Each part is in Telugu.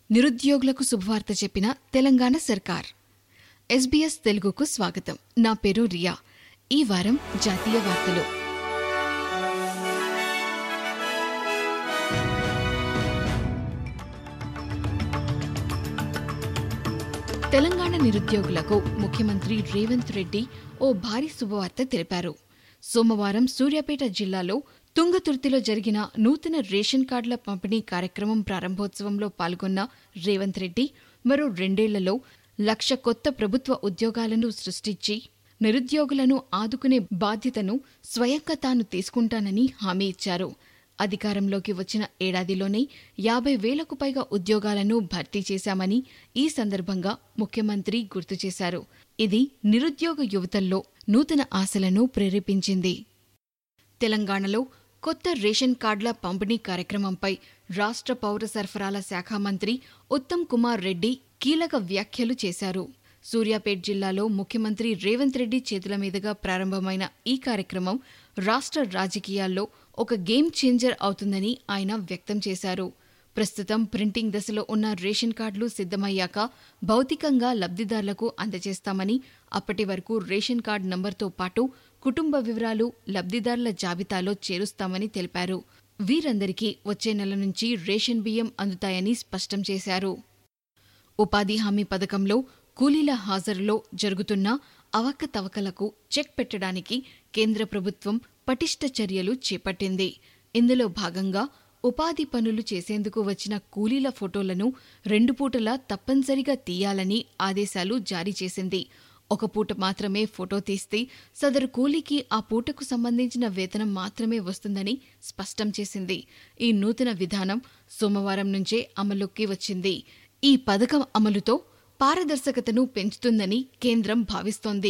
నిరుద్యోగులకు శుభవార్త చెప్పిన తెలంగాణ సర్కార్ ఎస్బీఎస్ తెలుగుకు స్వాగతం నా పేరు రియా ఈ వారం జాతీయ వార్తలు తెలంగాణ నిరుద్యోగులకు ముఖ్యమంత్రి రేవంత్ రెడ్డి ఓ భారీ శుభవార్త తెలిపారు సోమవారం సూర్యాపేట జిల్లాలో తుంగతుర్తిలో జరిగిన నూతన రేషన్ కార్డుల పంపిణీ కార్యక్రమం ప్రారంభోత్సవంలో పాల్గొన్న రేవంత్ రెడ్డి మరో రెండేళ్లలో లక్ష కొత్త ప్రభుత్వ ఉద్యోగాలను సృష్టించి నిరుద్యోగులను ఆదుకునే బాధ్యతను స్వయంగా తాను తీసుకుంటానని హామీ ఇచ్చారు అధికారంలోకి వచ్చిన ఏడాదిలోనే యాభై వేలకు పైగా ఉద్యోగాలను భర్తీ చేశామని ఈ సందర్భంగా ముఖ్యమంత్రి గుర్తు చేశారు ఇది నిరుద్యోగ యువతల్లో నూతన ఆశలను ప్రేరేపించింది తెలంగాణలో కొత్త రేషన్ కార్డుల పంపిణీ కార్యక్రమంపై రాష్ట్ర పౌర సరఫరాల శాఖ మంత్రి ఉత్తమ్ కుమార్ రెడ్డి కీలక వ్యాఖ్యలు చేశారు సూర్యాపేట్ జిల్లాలో ముఖ్యమంత్రి రేవంత్ రెడ్డి చేతుల మీదుగా ప్రారంభమైన ఈ కార్యక్రమం రాష్ట్ర రాజకీయాల్లో ఒక గేమ్ చేంజర్ అవుతుందని ఆయన వ్యక్తం చేశారు ప్రస్తుతం ప్రింటింగ్ దశలో ఉన్న రేషన్ కార్డులు సిద్ధమయ్యాక భౌతికంగా లబ్ధిదారులకు అందజేస్తామని అప్పటి వరకు రేషన్ కార్డు నంబర్తో పాటు కుటుంబ వివరాలు లబ్ధిదారుల జాబితాలో చేరుస్తామని తెలిపారు వీరందరికీ వచ్చే నెల నుంచి రేషన్ బియ్యం అందుతాయని స్పష్టం చేశారు ఉపాధి హామీ పథకంలో కూలీల హాజరులో జరుగుతున్న అవకతవకలకు చెక్ పెట్టడానికి కేంద్ర ప్రభుత్వం పటిష్ట చర్యలు చేపట్టింది ఇందులో భాగంగా ఉపాధి పనులు చేసేందుకు వచ్చిన కూలీల ఫోటోలను రెండు పూటలా తప్పనిసరిగా తీయాలని ఆదేశాలు జారీ చేసింది ఒక పూట మాత్రమే ఫోటో తీస్తే సదరు కూలీకి ఆ పూటకు సంబంధించిన వేతనం మాత్రమే వస్తుందని స్పష్టం చేసింది ఈ నూతన విధానం సోమవారం నుంచే అమలుకి వచ్చింది ఈ పథకం అమలుతో పారదర్శకతను పెంచుతుందని కేంద్రం భావిస్తోంది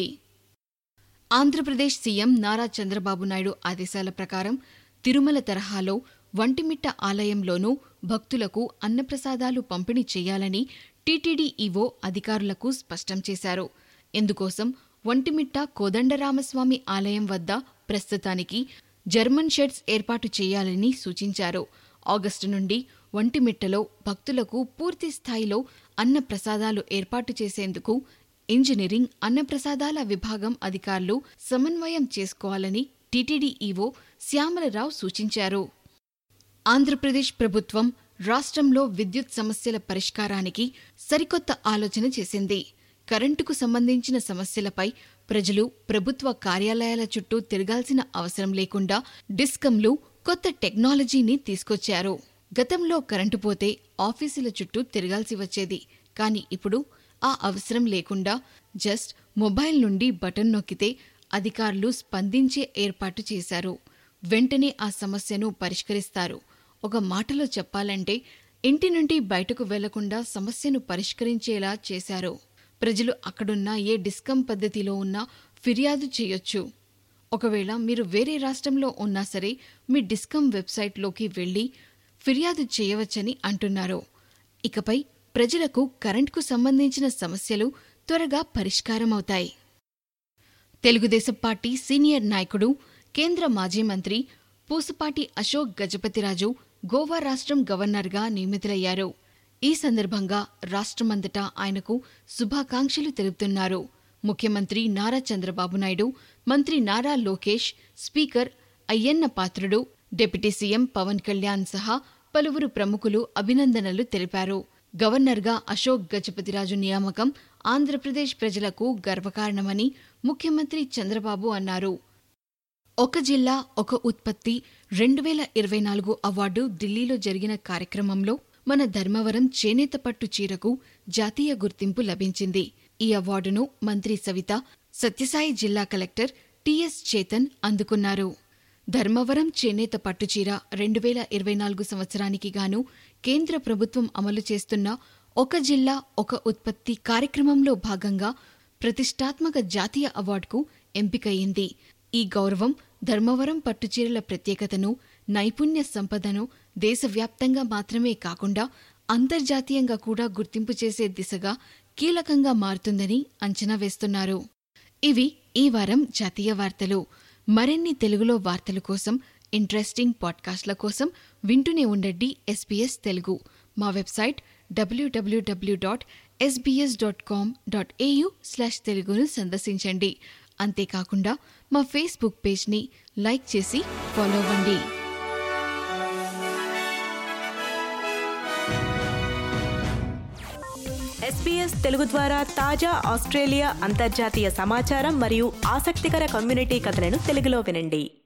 ఆంధ్రప్రదేశ్ సీఎం నారా చంద్రబాబు నాయుడు ఆదేశాల ప్రకారం తిరుమల తరహాలో వంటిమిట్ట ఆలయంలోనూ భక్తులకు అన్నప్రసాదాలు పంపిణీ చేయాలని టీటీడీ ఈవో అధికారులకు స్పష్టం చేశారు ఇందుకోసం వంటిమిట్ట కోదండరామస్వామి ఆలయం వద్ద ప్రస్తుతానికి జర్మన్ షెడ్స్ ఏర్పాటు చేయాలని సూచించారు ఆగస్టు నుండి వంటిమిట్టలో భక్తులకు పూర్తి స్థాయిలో అన్న ప్రసాదాలు ఏర్పాటు చేసేందుకు ఇంజనీరింగ్ అన్నప్రసాదాల విభాగం అధికారులు సమన్వయం చేసుకోవాలని టీటీడీ ఈవో శ్యామలరావు సూచించారు ఆంధ్రప్రదేశ్ ప్రభుత్వం రాష్ట్రంలో విద్యుత్ సమస్యల పరిష్కారానికి సరికొత్త ఆలోచన చేసింది కరెంటుకు సంబంధించిన సమస్యలపై ప్రజలు ప్రభుత్వ కార్యాలయాల చుట్టూ తిరగాల్సిన అవసరం లేకుండా డిస్కంలు కొత్త టెక్నాలజీని తీసుకొచ్చారు గతంలో కరెంటు పోతే ఆఫీసుల చుట్టూ తిరగాల్సి వచ్చేది కానీ ఇప్పుడు ఆ అవసరం లేకుండా జస్ట్ మొబైల్ నుండి బటన్ నొక్కితే అధికారులు స్పందించే ఏర్పాటు చేశారు వెంటనే ఆ సమస్యను పరిష్కరిస్తారు ఒక మాటలో చెప్పాలంటే ఇంటి నుండి బయటకు వెళ్లకుండా సమస్యను పరిష్కరించేలా చేశారు ప్రజలు అక్కడున్న ఏ డిస్కం పద్ధతిలో ఉన్నా ఫిర్యాదు చేయొచ్చు ఒకవేళ మీరు వేరే రాష్ట్రంలో ఉన్నా సరే మీ డిస్కం వెబ్సైట్లోకి వెళ్లి ఫిర్యాదు చేయవచ్చని అంటున్నారు ఇకపై ప్రజలకు కరెంట్కు సంబంధించిన సమస్యలు త్వరగా పరిష్కారమవుతాయి తెలుగుదేశం పార్టీ సీనియర్ నాయకుడు కేంద్ర మాజీ మంత్రి పూసపాటి అశోక్ గజపతిరాజు గోవా రాష్ట్రం గవర్నర్గా నియమితులయ్యారు ఈ సందర్భంగా రాష్ట్రమంతటా ఆయనకు శుభాకాంక్షలు తెలుపుతున్నారు ముఖ్యమంత్రి నారా చంద్రబాబు నాయుడు మంత్రి Nara Lokesh speaker Ayyanna Patrudu deputy CM Pawan Kalyan సహా పలువురు ప్రముఖులు అభినందనలు తెలిపారు గవర్నర్గా అశోక్ గజపతిరాజు నియామకం ఆంధ్రప్రదేశ్ ప్రజలకు గర్వకారణమని ముఖ్యమంత్రి చంద్రబాబు అన్నారు ఒక జిల్లా ఒక ఉత్పత్తి రెండు వేల ఇరవై నాలుగు అవార్డు ఢిల్లీలో జరిగిన కార్యక్రమంలో మన ధర్మవరం చేనేత పట్టు చీరకు జాతీయ గుర్తింపు లభించింది ఈ అవార్డును మంత్రి సవిత సత్యసాయి జిల్లా కలెక్టర్ టిఎస్ చేతన్ అందుకున్నారు ధర్మవరం చేనేత పట్టుచీర రెండు వేల ఇరవై నాలుగు సంవత్సరానికి గాను కేంద్ర ప్రభుత్వం అమలు చేస్తున్న ఒక జిల్లా ఒక ఉత్పత్తి కార్యక్రమంలో భాగంగా ప్రతిష్టాత్మక జాతీయ అవార్డుకు ఎంపికయింది ఈ గౌరవం ధర్మవరం పట్టుచీరల ప్రత్యేకతను నైపుణ్య సంపదను దేశవ్యాప్తంగా మాత్రమే కాకుండా అంతర్జాతీయంగా కూడా గుర్తింపు చేసే దిశగా కీలకంగా మారుతుందని అంచనా వేస్తున్నారు ఇవి ఈ వారం జాతీయ వార్తలు మరిన్ని తెలుగులో వార్తల కోసం ఇంట్రెస్టింగ్ పాడ్కాస్ట్ల కోసం వింటూనే ఉండండి ఎస్పీఎస్ తెలుగు మా website W W W dot SBS dot com dot AU slash తెలుగును సందర్శించండి అంతేకాకుండా మా ఫేస్బుక్ పేజ్ని లైక్ చేసి ఫాలో అవ్వండి ఎస్పీఎస్ తెలుగు ద్వారా తాజా ఆస్ట్రేలియా అంతర్జాతీయ సమాచారం మరియు ఆసక్తికర కమ్యూనిటీ కథలను తెలుగులో వినండి